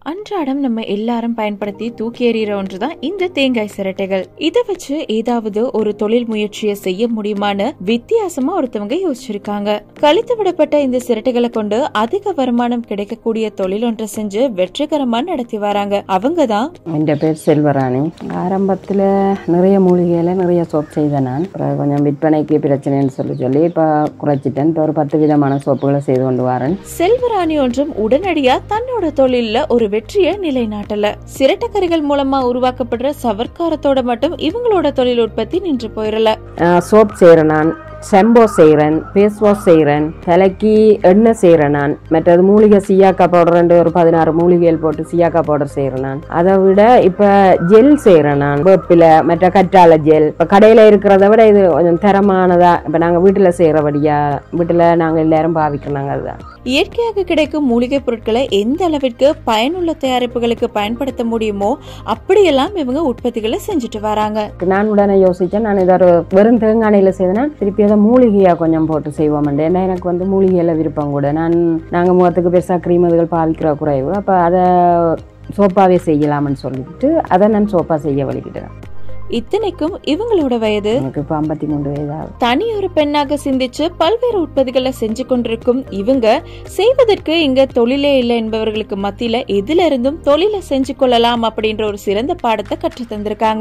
அன்றாடம் நம்ம எல்லாரும் பயன்படுத்தி தூக்கி எறிகிற ஒன்றுதான் இந்த தேங்காய் சிரட்டைகள் இதை வச்சு ஏதாவது ஒரு தொழில் முயற்சியை செய்ய முடியுமான்னு வித்தியாசமா ஒருத்தவங்க யோசிச்சிருக்காங்க கழித்து விடப்பட்ட இந்த சிரட்டைகளை கொண்டு அதிக வருமானம் கிடைக்கக்கூடிய தொழில் ஒன்றை செஞ்சு வெற்றிகரமா நடத்தி வராங்க அவங்கதான் என் பேர் செல்வராணி ஆரம்பத்தில் நிறைய மூலிகையில் நிறைய சோப் செய்தேன் நான் அப்புறம் கொஞ்சம் விற்பனைக்கு பிரச்சனைன்னு சொல்லி சொல்லி இப்போ குறைச்சிட்டேன் இப்போ ஒரு பத்து விதமான சோப்புகளை செய்து கொண்டு வரேன் செல்வராணி ஒன்றும் உடனடியா தன்னோட தொழில்ல ஒரு வெற்றியை நிலைநாட்டல சிரட்டக்கரிகள் மூலமா உருவாக்கப்படுற சவர்க்காரத்தோட மட்டும் இவங்களோட தொழில் உற்பத்தி நின்று போயிடல சோப் செய்கிறேன் நான் செம்போ செய்கிறேன் ஃபேஸ் வாஷ் செய்கிறேன் தலைக்கு எண்ணெய் செய்கிறேன் நான் மற்றது மூலிகை சியாக்கா பவுடர் ஒரு பதினாறு மூலிகைகள் போட்டு சியாக்கா பவுடர் செய்கிறேன் நான் அதை விட இப்போ ஜெல் செய்கிறேன் நான் வேப்பிலை மற்ற கற்றாழை ஜெல் இப்போ கடையில் இருக்கிறத விட இது கொஞ்சம் தரமானதா இப்போ நாங்கள் வீட்டில் செய்கிறபடியா வீட்டில் நாங்கள் எல்லாரும் பாவிக்கிறோம் அதுதான் இயற்கையாக கிடைக்கும் மூலிகை பொருட்களை எந்த அளவிற்கு பயனுள்ள தயாரிப்புகளுக்கு பயன்படுத்த முடியுமோ அப்படியெல்லாம் இவங்க உற்பத்திகளை செஞ்சுட்டு வராங்க நான் உடனே யோசிச்சேன் நான் இதை ஒரு வெறும் தேங்காயில் செய்தேன்னா திருப்பி அதை மூலிகையாக கொஞ்சம் போட்டு செய்வோம் ஏன்னா எனக்கு வந்து மூலிகையில் விருப்பம் கூட நான் நாங்கள் முகத்துக்கு பெருசாக க்ரீம் இதுகள் பாவிக்கிற குறைவு அப்போ அதை சோப்பாவே செய்யலாம்னு சொல்லிட்டு அதை நான் சோப்பா செய்ய வலிக்கிட்டேன் இத்தனைக்கும் இவங்களோட வயது எனக்கு இப்போ ஐம்பத்தி மூணு வயதாகும் தனி ஒரு பெண்ணாக சிந்திச்சு பல்வேறு உற்பத்திகளை செஞ்சு கொண்டிருக்கும் இவங்க செய்வதற்கு இங்க தொழிலே இல்லை என்பவர்களுக்கு மத்தியில எதுல இருந்தும் தொழிலை செஞ்சு கொள்ளலாம் அப்படின்ற ஒரு சிறந்த பாடத்தை கற்று தந்திருக்காங்க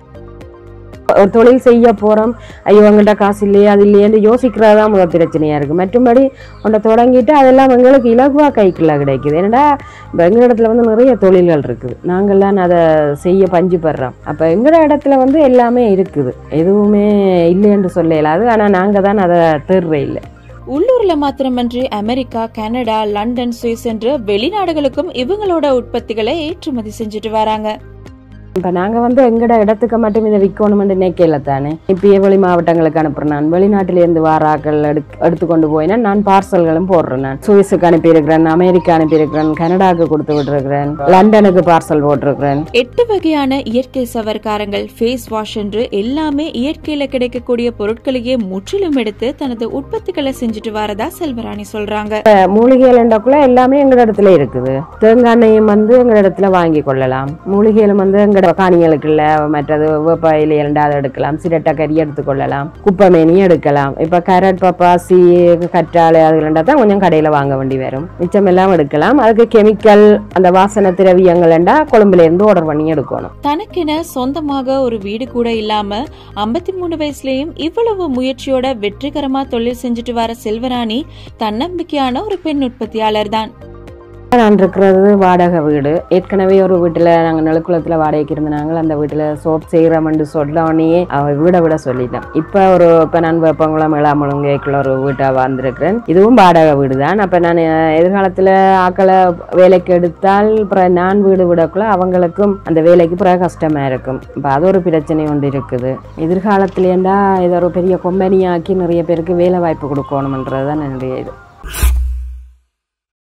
ஒரு தொழில் செய்ய போகிறோம் ஐயோ எங்கள்கிட்ட காசு இல்லையே அது இல்லையேன்னு யோசிக்கிறது தான் முதல் பிரச்சனையாக இருக்குது மற்றபடி ஒன்றை தொடங்கிட்டு அதெல்லாம் எங்களுக்கு இலகுவாக கைக்குள்ள கிடைக்குது என்னடா இப்போ எங்கள் இடத்துல வந்து நிறைய தொழில்கள் இருக்குது நாங்கள்லாம் அதை செய்ய பஞ்சு படுறோம் அப்போ எங்களோட இடத்துல வந்து எல்லாமே இருக்குது எதுவுமே இல்லைன்னு சொல்ல இயலாது ஆனால் நாங்கள் தான் அதை தேர்ற இல்லை உள்ளூர்ல மாத்திரமன்றி அமெரிக்கா கனடா லண்டன் சுவிஸ் என்று வெளிநாடுகளுக்கும் இவங்களோட உற்பத்திகளை ஏற்றுமதி செஞ்சுட்டு வராங்க இப்போ நாங்கள் வந்து எங்கட இடத்துக்கு மட்டும் இதை விற்கணுமென்று நினைக்கல தானே இப்போ வெளி மாவட்டங்களுக்கு அனுப்புகிறேன் நான் வெளிநாட்டிலேருந்து வாராக்கள் எடுத்து எடுத்துக்கொண்டு போயினா நான் பார்சல்களும் போடுறேன் நான் சுவிஸுக்கு அனுப்பியிருக்கிறேன் அமெரிக்கா அனுப்பியிருக்கிறேன் கனடாவுக்கு கொடுத்து விட்டுருக்கிறேன் லண்டனுக்கு பார்சல் போட்டிருக்கிறேன் எட்டு வகையான இயற்கை சவர்க்காரங்கள் ஃபேஸ் வாஷ் என்று எல்லாமே இயற்கையில கிடைக்கக்கூடிய பொருட்களையே முற்றிலும் எடுத்து தனது உற்பத்திகளை செஞ்சுட்டு வரதா செல்வராணி சொல்றாங்க மூலிகைகள் என்றக்குள்ள எல்லாமே எங்கள் இடத்துல இருக்குது தேங்காய் எண்ணெயும் வந்து எங்கள் இடத்துல வாங்கி கொள்ளலாம் மூலிகைகளும் வந்து எங்களோட காணிகளுக்குள்ள மற்றது வேப்ப இலைகள் அதை எடுக்கலாம் சிரட்டை கறி எடுத்துக்கொள்ளலாம் குப்பைமேனி எடுக்கலாம் இப்போ கேரட் பப்பாசி கற்றாழை அதுகளண்டா தான் கொஞ்சம் கடையில் வாங்க வேண்டி வரும் மிச்சம் எல்லாம் எடுக்கலாம் அதுக்கு கெமிக்கல் அந்த வாசனை திரவியங்கள்ண்டா கொழும்புல இருந்து ஆர்டர் பண்ணி எடுக்கணும் தனக்கென சொந்தமாக ஒரு வீடு கூட இல்லாம ஐம்பத்தி மூணு வயசுலயும் இவ்வளவு முயற்சியோட வெற்றிகரமா தொழில் செஞ்சுட்டு வர செல்வராணி தன்னம்பிக்கையான ஒரு பெண் உற்பத்தியாளர் தான் நான் இருக்கிறது வாடகை வீடு ஏற்கனவே ஒரு வீட்டில் நாங்கள் நிலக்குளத்தில் வாடகைக்கு இருந்தாங்க அந்த வீட்டில் சோப் செய்கிறோம்னு சொன்னோடனே அவ வீடை விட சொல்லிட்டேன் இப்போ ஒரு இப்போ நான் வெப்பங்குளம் இளாமுழங்கைக்குள்ள ஒரு வீட்டை வாழ்ந்துருக்கிறேன் இதுவும் வாடகை வீடு தான் அப்போ நான் எதிர்காலத்தில் ஆக்களை வேலைக்கு எடுத்தால் அப்புறம் நான் வீடு விடக்குள்ள அவங்களுக்கும் அந்த வேலைக்கு பிறகு கஷ்டமாக இருக்கும் இப்போ அது ஒரு பிரச்சனை ஒன்று இருக்குது எதிர்காலத்துலேருந்தா இதை ஒரு பெரிய கொம்பனியாக்கி நிறைய பேருக்கு வேலை வாய்ப்பு கொடுக்கணுமன்றது தான் என்னுடைய இது